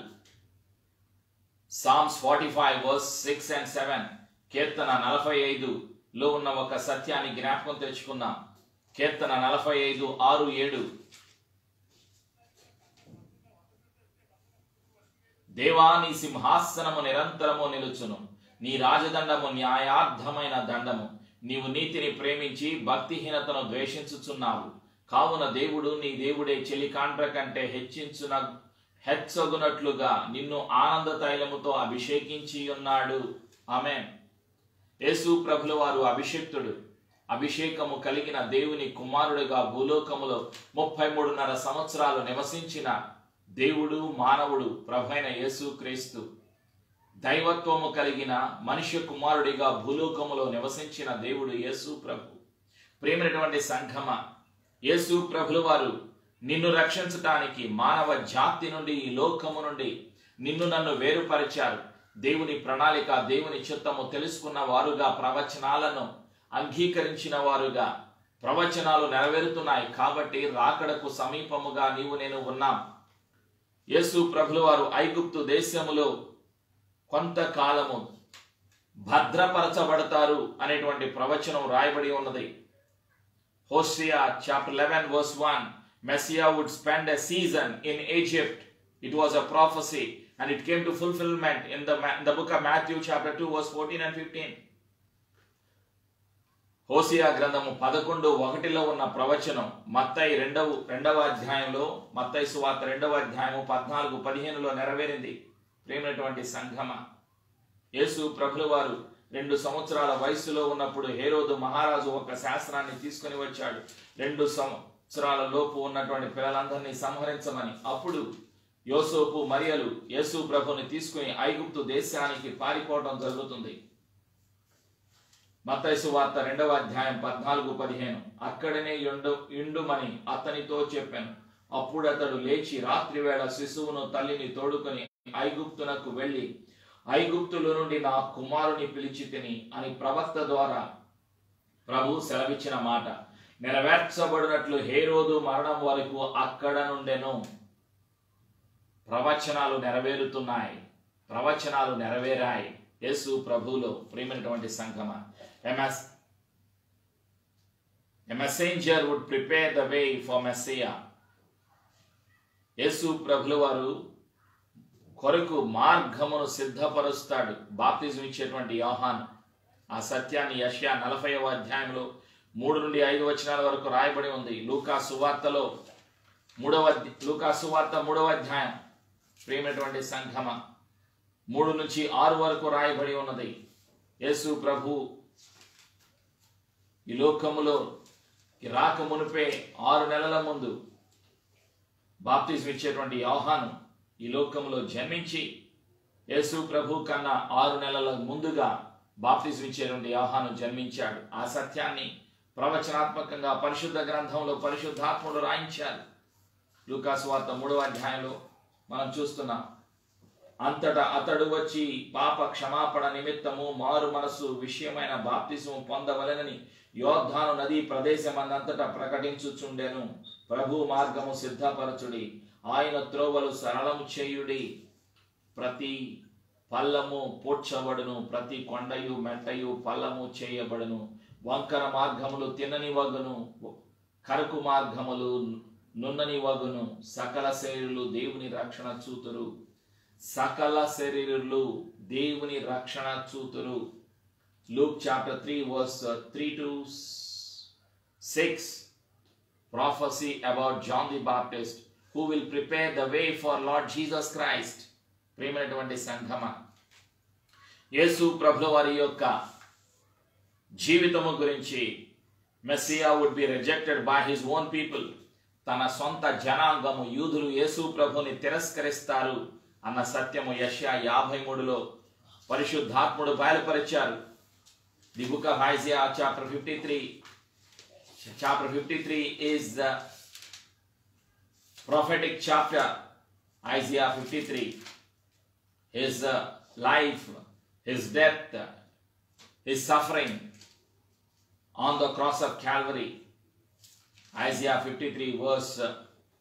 Speaker 1: Psalms forty five verse six and seven కీర్తన నలభై ఐదులో ఉన్న ఒక సత్యాన్ని జ్ఞాపకం తెచ్చుకుందాం కీర్తన నలభై ఐదు ఆరు ఏడు దేవా నీ సింహాసనము నిరంతరము నిలుచును నీ రాజదండము న్యాయార్థమైన దండము నీవు నీతిని ప్రేమించి భక్తిహీనతను ద్వేషించుచున్నావు కావున దేవుడు నీ దేవుడే చెలికాండ్ర కంటే హెచ్చించున హెచ్చగునట్లుగా నిన్ను ఆనంద తైలముతో అభిషేకించి ఉన్నాడు ఆమె యేసు ప్రభుల వారు అభిషేక్తుడు అభిషేకము కలిగిన దేవుని కుమారుడిగా భూలోకములో ముప్పై మూడున్నర సంవత్సరాలు నివసించిన దేవుడు మానవుడు ప్రభైన యేసు క్రీస్తు దైవత్వము కలిగిన మనుష్య కుమారుడిగా భూలోకములో నివసించిన దేవుడు యేసు ప్రభు ప్రేమైనటువంటి సంఘమ యేసు ప్రభుల వారు నిన్ను రక్షించటానికి మానవ జాతి నుండి ఈ లోకము నుండి నిన్ను నన్ను వేరుపరిచారు దేవుని ప్రణాళిక దేవుని చిత్తము తెలుసుకున్న వారుగా ప్రవచనాలను అంగీకరించిన వారుగా ప్రవచనాలు నెరవేరుతున్నాయి కాబట్టి రాకడకు సమీపముగా నీవు నేను ఉన్నాం యేసు ప్రభుల వారు ఐగుప్తు దేశములో కొంతకాలము భద్రపరచబడతారు అనేటువంటి ప్రవచనం రాయబడి ఉన్నది Hosea chapter eleven verse one Messiah would spend a season in Egypt it was a prophecy and it came to fulfilment in the the book of Matthew chapter two verse fourteen and fifteen Hosea గ్రంథము పదకొండు ఒకటిలో ఉన్న ప్రవచనం మత్తయి రెండవ రెండవ అధ్యాయంలో మత్తయి సువార్త రెండవ అధ్యాయము పద్నాలుగు పదిహేనులో నెరవేరింది ప్రేమైనటువంటి సంఘమ యేసు ప్రభుల వారు రెండు సంవత్సరాల వయసులో ఉన్నప్పుడు హేరోదు మహారాజు ఒక శాస్త్రాన్ని తీసుకొని వచ్చాడు రెండు సంవత్సరాల లోపు ఉన్నటువంటి పిల్లలందరినీ సంహరించమని అప్పుడు యోసోపు మరియలు యేసు ప్రభుని తీసుకుని ఐగుప్తు దేశానికి పారిపోవడం జరుగుతుంది మత్తైసు వార్త రెండవ అధ్యాయం పద్నాలుగు పదిహేను అక్కడనే ఎండు ఇండుమని అతనితో చెప్పాను అప్పుడు అతడు లేచి రాత్రి వేళ శిశువును తల్లిని తోడుకొని ఐగుప్తునకు వెళ్ళి ఐగుప్తుల నుండి నా కుమారుని పిలిచి తిని అని ప్రవక్త ద్వారా ప్రభు సెలవిచ్చిన మాట నెరవేర్చబడినట్లు హేరోదు మరణం వరకు అక్కడ నుండెను ప్రవచనాలు నెరవేరుతున్నాయి ప్రవచనాలు నెరవేరాయి యేసు ప్రభువులో ప్రియమైనటువంటి సంఘమ ఎంఎస్ A messenger would prepare the way for Messiah. యేసు ప్రభుల వారు కొరకు మార్గమును సిద్ధపరుస్తాడు బాప్తిజం ఇచ్చేటువంటి యోహాన్ ఆ సత్యాన్ని యష్యా నలభైవ అధ్యాయంలో మూడు నుండి ఐదు వచనాల వరకు రాయబడి ఉంది లూకా సువార్తలో మూడవ అధ్య- లూకా సువార్త మూడవ అధ్యాయం ప్రియమైనటువంటి సంఘమ మూడు నుంచి ఆరు వరకు రాయబడి ఉన్నది యేసు ప్రభు ఈ లోకములో ఈ రాక మునిపే ఆరు నెలల ముందు బాప్తిజం ఇచ్చేటువంటి యోహాను ఈ లోకంలో జన్మించి యేసు ప్రభు కన్నా ఆరు నెలల ముందుగా బాప్తిజం ఇచ్చేటువంటి యోహాను జన్మించాడు ఆ సత్యాన్ని ప్రవచనాత్మకంగా పరిశుద్ధ గ్రంథంలో పరిశుద్ధాత్ముడు రాయించారు లూకాసు వార్త మూడవ అధ్యాయంలో మనం చూస్తున్నాం అంతటా అతడు వచ్చి పాప క్షమాపణ నిమిత్తము మారు మనసు విషయమైన బాప్తిసం పొందవలెనని యోద్ధాను నదీ ప్రదేశమందంతటా ప్రకటించుచుండెను ప్రభు మార్గము సిద్ధపరచుడి ఆయన త్రోవలు సరళము చేయుడి ప్రతి పల్లము పూడ్చబడును ప్రతి కొండయు మెట్టయు పల్లము చేయబడును వంకర మార్గములు తినని వగును కరకు మార్గములు నున్నని వగును సకల శరీరులు దేవుని రక్షణ చూతురు సకల శరీరులు దేవుని రక్షణ చూతురు Luke chapter three verse three to six prophecy about John the Baptist who will prepare the way for Lord Jesus Christ ప్రియమైనటువంటి సంఘమ యేసు ప్రభుల వారి యొక్క జీవితము గురించి Messiah would be rejected by his own people తన సొంత జనాంగము యూదులు యేసు ప్రభుని తిరస్కరిస్తారు అన్న సత్యము యష్యా యాభై మూడులో పరిశుద్ధాత్ముడు బయలుపరిచారు the book of Isaiah chapter fifty three chapter 53 is the prophetic chapter isaiah 53 his uh, life his death his suffering on the cross of calvary isaiah 53 verse uh,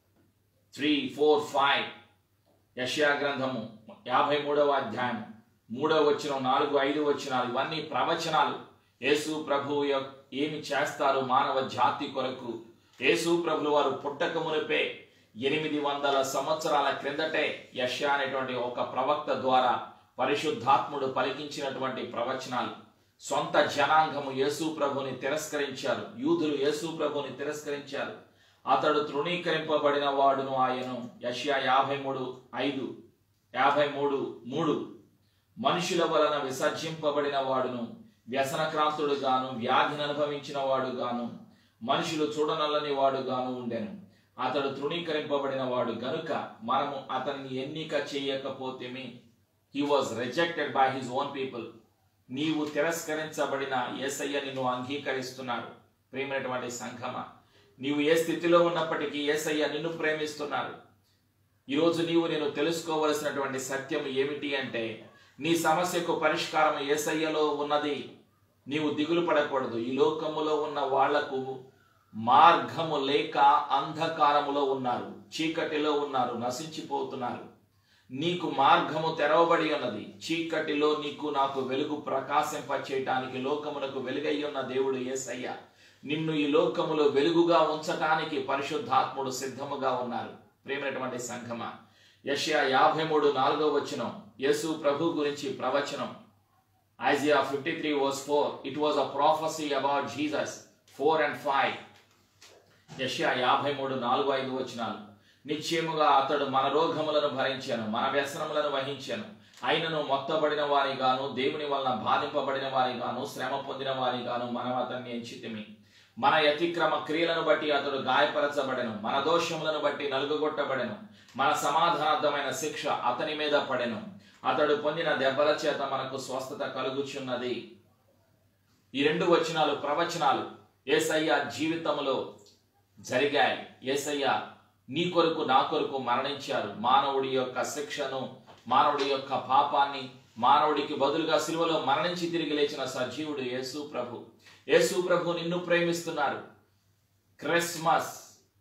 Speaker 1: 3 4 5 యషయా గ్రంథము యాభై మూడవ అధ్యాయం మూడవ వచనం నాలుగు ఐదు వచనాలు ఇవన్నీ ప్రవచనాలు యేసు ప్రభు యొక్క ఏమి చేస్తారు మానవ జాతి కొరకు యేసు ప్రభులు వారు పుట్టక మునిపే ఎనిమిది వందల సంవత్సరాల క్రిందటే యశ అనేటువంటి ఒక ప్రవక్త ద్వారా పరిశుద్ధాత్ముడు పలికించినటువంటి ప్రవచనాలు సొంత జనాంగము యేసు ప్రభుని తిరస్కరించారు యూదులు యేసు ప్రభుని తిరస్కరించారు అతడు తృణీకరింపబడిన వాడును ఆయను యష్యా యాభై మూడు ఐదు యాభై మూడు మూడు మనుషుల వలన విసర్జింపబడిన వాడును వ్యసనక్రాంతుడు గాను వ్యాధిని అనుభవించిన వాడు గాను మనుషులు చూడనల్లని వాడు గాను ఉండెను అతడు తృణీకరింపబడిన వాడు గనుక మనము అతన్ని ఎన్నిక చేయకపోతేమి he was rejected by his own people నీవు తిరస్కరించబడిన ఏసయ్య నిన్ను అంగీకరిస్తున్నాడు ప్రేమైనటువంటి సంఘమ నీవు ఏ స్థితిలో ఉన్నప్పటికీ ఏసయ్య నిన్ను ప్రేమిస్తున్నారు ఈరోజు నీవు నేను తెలుసుకోవలసినటువంటి సత్యం ఏమిటి అంటే నీ సమస్యకు పరిష్కారం ఏసయ్యలో ఉన్నది నీవు దిగులు పడకూడదు ఈ లోకములో ఉన్న వాళ్లకు మార్గము లేక అంధకారములో ఉన్నారు చీకటిలో ఉన్నారు నశించిపోతున్నారు నీకు మార్గము తెరవబడి ఉన్నది చీకటిలో నీకు నాకు వెలుగు ప్రకాశింప చేయటానికి లోకమునకు వెలుగై ఉన్న దేవుడు ఏసయ్య నిన్ను ఈ లోకములో వెలుగుగా ఉంచటానికి పరిశుద్ధాత్ముడు సిద్ధముగా ఉన్నారు ప్రేమైనటువంటి సంఘమ యష్యా యాభై మూడు నాలుగో వచనం యేసు ప్రభు గురించి ప్రవచనం Isaiah fifty three verse four it was a prophecy about Jesus four and five యష్యా యాభై మూడు నాలుగు ఐదు వచనాలు నిశ్చయముగా అతడు మన రోగములను భరించాను మన వ్యసనములను వహించాను అయినను మొత్తబడిన వారి గాను దేవుని వలన బాధింపబడిన వారి గాను శ్రమ పొందిన వారి గాను మనం అతన్ని ఎంచితిమి మన అతిక్రమ క్రియలను బట్టి అతడు గాయపరచబడెను మన దోషములను బట్టి నలుగుగొట్టబడెను మన సమాధానార్థమైన శిక్ష అతని మీద పడెను అతడు పొందిన దెబ్బల చేత మనకు స్వస్థత కలుగుచున్నది ఈ రెండు వచనాలు ప్రవచనాలు ఏసయ్య జీవితంలో జరిగాయి ఏసయ్య నీ కొరకు నా కొరకు మరణించారు మానవుడి యొక్క శిక్షను మానవుడి యొక్క పాపాన్ని మానవుడికి బదులుగా సిలువలో మరణించి తిరిగి లేచిన సజీవుడు యేసు ప్రభు యేసు ప్రభు నిన్ను ప్రేమిస్తున్నారు క్రిస్మస్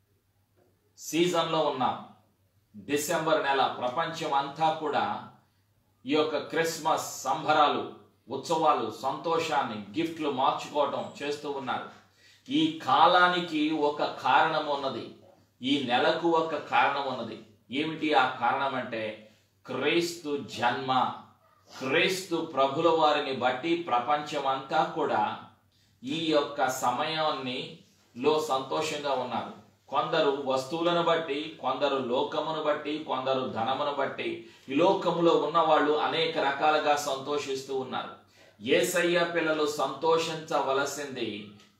Speaker 1: సీజన్లో ఉన్నాం డిసెంబర్ నెల ప్రపంచం అంతా కూడా ఈ యొక్క క్రిస్మస్ సంబరాలు ఉత్సవాలు సంతోషాన్ని గిఫ్ట్లు మార్చుకోవటం చేస్తూ ఉన్నారు ఈ కాలానికి ఒక కారణం ఉన్నది ఈ నెలకు ఒక కారణం ఉన్నది ఏమిటి ఆ కారణం అంటే క్రీస్తు జన్మ క్రీస్తు ప్రభుల వారిని బట్టి ప్రపంచమంతా కూడా ఈ యొక్క సమయాన్ని లో సంతోషంగా ఉన్నారు కొందరు వస్తువులను బట్టి కొందరు లోకమును బట్టి కొందరు ధనమును బట్టి ఈ లోకములో ఉన్నవాళ్ళు అనేక రకాలుగా సంతోషిస్తూ ఉన్నారు ఏసయ్య పిల్లలు సంతోషించవలసింది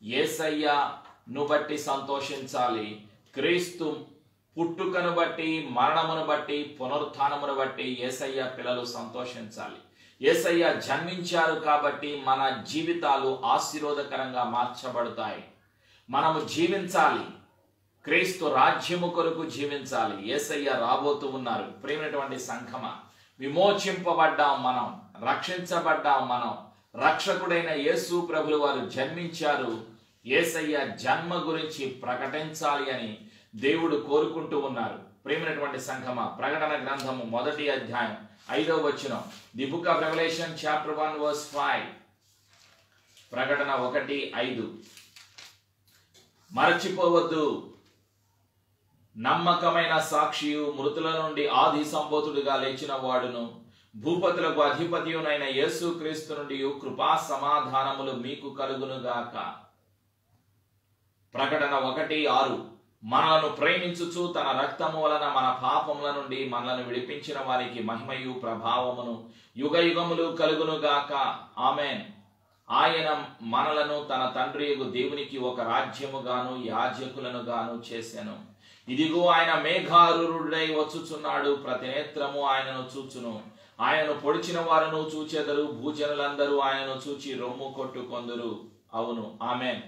Speaker 1: ఏసయ్యను బట్టి సంతోషించాలి క్రీస్తు పుట్టుకను బట్టి మరణమును బట్టి పునరుత్నమును బట్టి ఏసయ్య పిల్లలు సంతోషించాలి ఏసయ్య జన్మించారు కాబట్టి మన జీవితాలు ఆశీర్వాదకరంగా మార్చబడతాయి మనము జీవించాలి క్రీస్తు రాజ్యము కొరకు జీవించాలి ఏసయ్య రాబోతూ ఉన్నారు ప్రేమైనటువంటి సంఘమ విమోచింపబడ్డాం మనం రక్షించబడ్డాం మనం రక్షకుడైన యేసు ప్రభులు వారు జన్మించారు ఏసయ్య జన్మ గురించి ప్రకటించాలి అని దేవుడు కోరుకుంటూ ఉన్నారు ప్రేమైనటువంటి సంఘమ ప్రకటన గ్రంథము మొదటి అధ్యాయం ఐదవ వచనం the book of Revelation chapter one verse five ప్రకటన ఒకటి ఐదు మరచిపోవద్దు నమ్మకమైన సాక్షియు మృతుల నుండి ఆది సంబోధుడుగా లేచిన వాడును భూపతులకు అధిపతియునైన యేసు క్రీస్తు నుండి కృపా సమాధానములు మీకు కలుగునుగాక ప్రకటన ఒకటి ఆరు మనలను ప్రేమించుచు తన రక్తము వలన మన పాపముల నుండి మనలను విడిపించిన వారికి మహిమయు ప్రభావమును యుగ యుగములు కలుగునుగాక ఆమెన్ ఆయన మనలను తన తండ్రి దేవునికి ఒక రాజ్యముగాను యాజకులను గాను చేశాను ఇదిగో ఆయన మేఘారుడై వచ్చుచున్నాడు ప్రతి నేత్రము ఆయనను చూచును ఆయనను పొడిచిన వారును చూచెదరు భూజనులందరూ ఆయనను చూచి రొమ్ము కొట్టుకొందురు అవును ఆమెన్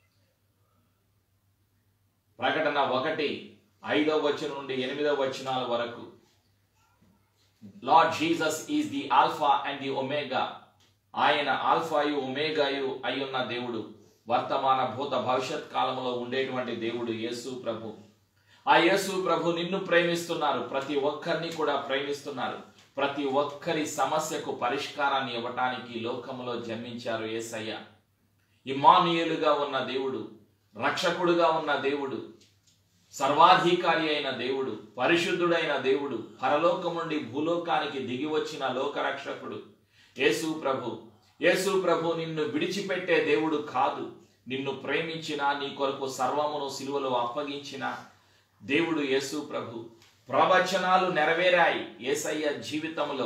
Speaker 1: ప్రకటన ఒకటి ఐదవ వచనం నుండి ఎనిమిదవ వచనాల వరకు Lord Jesus is the alpha and the omega ఆయన ఆల్ఫాయు ఒమేగాయు అయ్యున్న దేవుడు వర్తమాన భూత భవిష్యత్ కాలంలో ఉండేటువంటి దేవుడు యేసు ప్రభు ఆ యేసు ప్రభు నిన్ను ప్రేమిస్తున్నారు ప్రతి ఒక్కరిని కూడా ప్రేమిస్తున్నారు ప్రతి ఒక్కరి సమస్యకు పరిష్కారాన్ని ఇవ్వటానికి లోకములో జన్మించారు యేసయ్య ఇమానుయేలుగా ఉన్న దేవుడు రక్షకుడుగా ఉన్న దేవుడు సర్వాధికారి అయిన దేవుడు పరిశుద్ధుడైన దేవుడు పరలోకం నుండి భూలోకానికి దిగి వచ్చిన లోకరక్షకుడు యేసు ప్రభు యేసు ప్రభు నిన్ను విడిచిపెట్టే దేవుడు కాదు నిన్ను ప్రేమించిన నీ కొరకు సర్వమును సిలువలో అప్పగించిన దేవుడు యేసు ప్రభు ప్రవచనాలు నెరవేరాయి ఏసయ్య జీవితంలో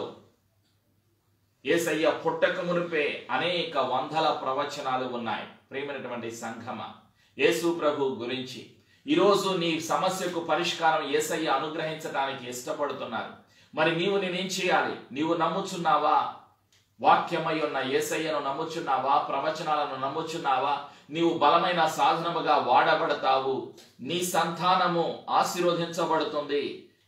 Speaker 1: ఏసయ్య పుట్టక మునిపే అనేక వందల ప్రవచనాలు ఉన్నాయి ప్రేమైనటువంటి సంఘమ యేసు ప్రభు గురించి ఈరోజు నీ సమస్యకు పరిష్కారం ఏసయ్య అనుగ్రహించడానికి ఇష్టపడుతున్నారు మరి నీవు నేనేం చేయాలి నీవు నమ్ముచున్నావా వాక్యమై ఉన్న ఏసయ్యను నమ్ముచున్నావా ప్రవచనాలను నమ్ముచున్నావా నీవు బలమైన సాధనముగా వాడబడతావు నీ సంతానము ఆశీర్వదించబడుతుంది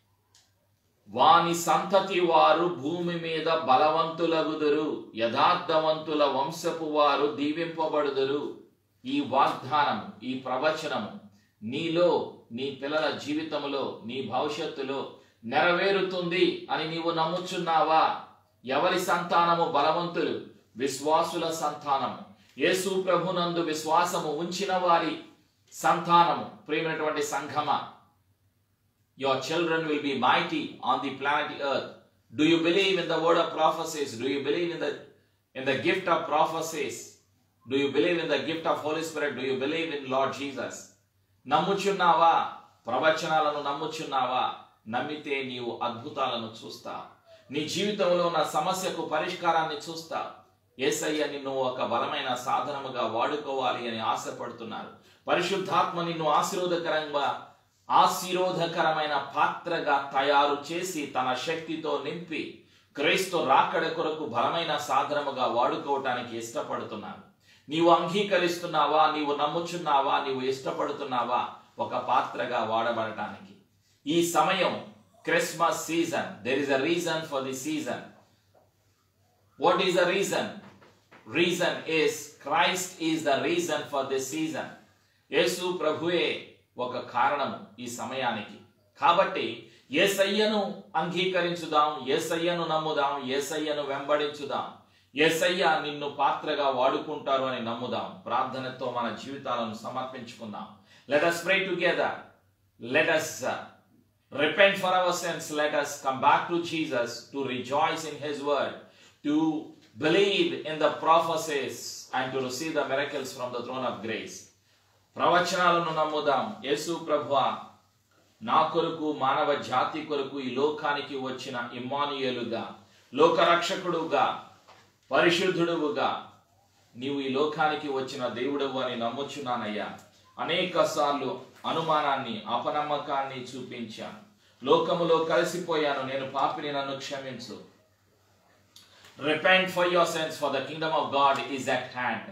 Speaker 1: వాని సంతతి వారు భూమి మీద బలవంతులగుదురు యథార్థవంతుల వంశపు వారు దీవింపబడుదురు ఈ వాగ్దానం ఈ ప్రవచనము నీలో నీ పిల్లల జీవితంలో నీ భవిష్యత్తులో నెరవేరుతుంది అని నీవు నమ్ముచున్నావా ఎవరి సంతానము బలవంతులు విశ్వాసుల సంతానము యేసు ప్రభునందు విశ్వాసము ఉంచిన వారి సంతానము ప్రియమైనటువంటి సంఘమ Your children will be mighty on the planet earth. Do you believe in the word of prophecies? Do you believe in the in the gift of prophecies? Do you believe in the gift of Holy Spirit? Do you believe in Lord Jesus? నమ్ముచున్నావా ప్రవచనాలను నమ్ముచున్నావా నమ్మితే నీవు అద్భుతాలను చూస్తా నీ జీవితంలో ఉన్న సమస్యకు పరిష్కారాన్ని చూస్తా ఏసయ్య నిన్ను ఒక బలమైన సాధనముగా వాడుకోవాలి అని ఆశపడుతున్నారు పరిశుద్ధాత్మ నిన్ను ఆశీర్వదకరంగా ఆశీర్వదకరమైన పాత్రగా తయారు చేసి తన శక్తితో నింపి క్రైస్తో రాకడ కొరకు బలమైన సాధనముగా వాడుకోవటానికి ఇష్టపడుతున్నారు నీవు అంగీకరిస్తున్నావా నీవు నమ్ముచున్నావా నీవు ఇష్టపడుతున్నావా ఒక పాత్రగా వాడబడటానికి ఈ సమయం Christmas season there is a reason for the season what is the reason reason is Christ is the reason for this season యేసు ప్రభువే ఒక కారణము ఈ సమయానికి కాబట్టి ఏసయ్యను అంగీకరించుదాం ఏసయ్యను నమ్ముదాం ఏసయ్యను వెంబడించుదాం ఏసయ్య నిన్ను పాత్రగా వాడుకుంటారు అని నమ్ముదాం ప్రార్థనతో మన జీవితాలను సమర్పించుకుందాం let us pray together let us repent for our sins let us come back to jesus to rejoice in his word to believe in the prophecies and to receive the miracles from the throne of grace ప్రవచనాలను నమ్ముదాం యేసు ప్రభువ నా కొరకు మానవ జాతి కొరకు ఈ లోకానికి వచ్చిన ఇమ్మానుయేలుగా లోకరక్షకుడుగా పరిశుద్ధుడువుగా నీవు ఈ లోకానికి వచ్చిన దేవుడవు అని నమ్ముచున్నానయ్యా అనేక సార్లు అనుమానాన్ని అపనమ్మకాన్ని చూపించాను లోకములో కలిసిపోయాను నేను పాపిని నన్ను క్షమించు repent for your sins for the kingdom of God is at hand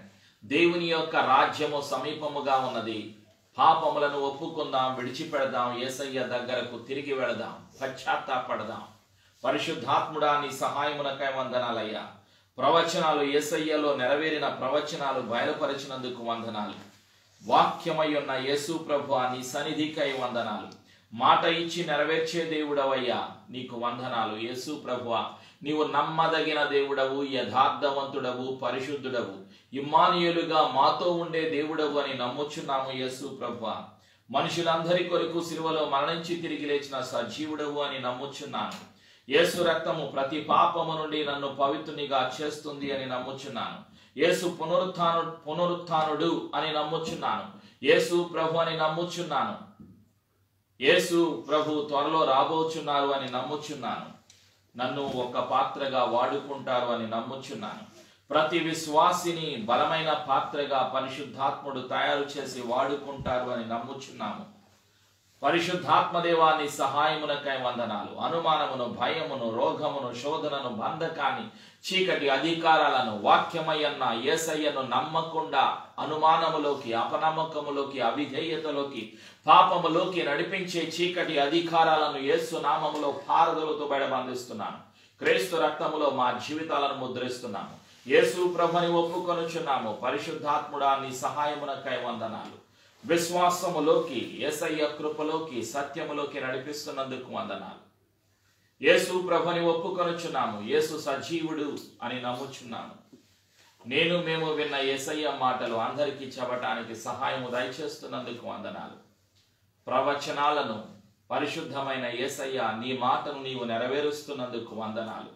Speaker 1: దేవుని యొక్క రాజ్యము సమీపముగా ఉన్నది పాపములను ఒప్పుకుందాం విడిచిపెడదాం ఏసయ్య దగ్గరకు తిరిగి వెళదాం పశ్చాత్తాపడదాం పరిశుద్ధాత్ముడా నీ సహాయమునకై వందనాలయ్యా ప్రవచనాలు ఏసయ్యలో నెరవేరిన ప్రవచనాలు బయలుపరిచినందుకు వందనాలు వాక్యమై ఉన్న యేసు ప్రభు నీ సన్నిధికై వందనాలు మాట ఇచ్చి నెరవేర్చే దేవుడవయ్యా నీకు వందనాలు యేసు ప్రభువా నీవు నమ్మదగిన దేవుడవు యథార్థవంతుడవు పరిశుద్ధుడవు ఇమ్మానియులుగా మాతో ఉండే దేవుడవు అని నమ్ముచున్నాము యేసు ప్రభువా మనుషులందరి కొరకు సిలువలో మరణించి తిరిగి లేచిన సజీవుడవు అని నమ్ముచున్నాను యేసు రక్తము ప్రతి పాపము నుండి నన్ను పవిత్రునిగా చేస్తుంది అని నమ్ముచున్నాను యేసు పునరుత్థాను పునరుత్థానుడు అని నమ్ముచున్నాను యేసు ప్రభు అని నమ్ముచున్నాను యేసు ప్రభు త్వరలో రాబోచున్నారు అని నమ్ముచున్నాను నన్ను ఒక పాత్రగా వాడుకుంటారు అని నమ్ముచున్నాను ప్రతి విశ్వాసిని బలమైన పాత్రగా పరిశుద్ధాత్ముడు తయారు చేసి వాడుకుంటారు అని నమ్ముచున్నాము పరిశుద్ధాత్మదేవాన్ని సహాయమునకై వందనాలు అనుమానమును భయమును రోగమును శోధనను బంధకాన్ని చీకటి అధికారాలను వాక్యమయ్యన్న ఏసయ్యను నమ్మకుండా అనుమానములోకి అపనమ్మకములోకి అవిధేయతలోకి పాపములోకి నడిపించే చీకటి అధికారాలను యేసు నామములో పారదలతో బయటబంధిస్తున్నాను క్రీస్తు రక్తములో మా జీవితాలను ముద్రిస్తున్నాము యేసు ప్రభుని ఒప్పుకొనుచున్నాము పరిశుద్ధాత్ముడా నీ సహాయమునకై వందనాలు విశ్వాసములోకి ఏసయ్య కృపలోకి సత్యములోకి నడిపిస్తున్నందుకు వందనాలు యేసు ప్రభుని ఒప్పుకొనుచున్నాము యేసు సజీవుడు అని నమ్ముచున్నాము నేను మేము విన్న ఏసయ్య మాటలు అందరికీ చెప్పటానికి సహాయము దయచేస్తున్నందుకు వందనాలు ప్రవచనాలను పరిశుద్ధమైన ఏసయ్య నీ మాటను నీవు నెరవేరుస్తున్నందుకు వందనాలు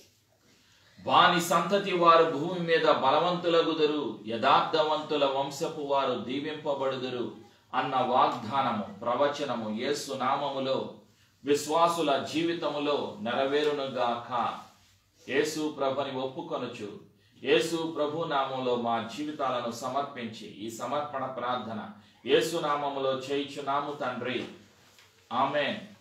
Speaker 1: వాని సంతతి వారు భూమి మీద బలవంతులగుదురు యథార్థవంతుల వంశపు వారు దీవింపబడుదురు అన్న వాగ్దానము ప్రవచనము యేసు నామములో విశ్వాసుల జీవితములో నెరవేరునుగాక యేసు ప్రభుని ఒప్పుకొనుచు యేసు ప్రభు నామంలో మా జీవితాలను సమర్పించి ఈ సమర్పణ ప్రార్థన యేసు నామములో చేయుచున్నాము తండ్రి ఆమెన్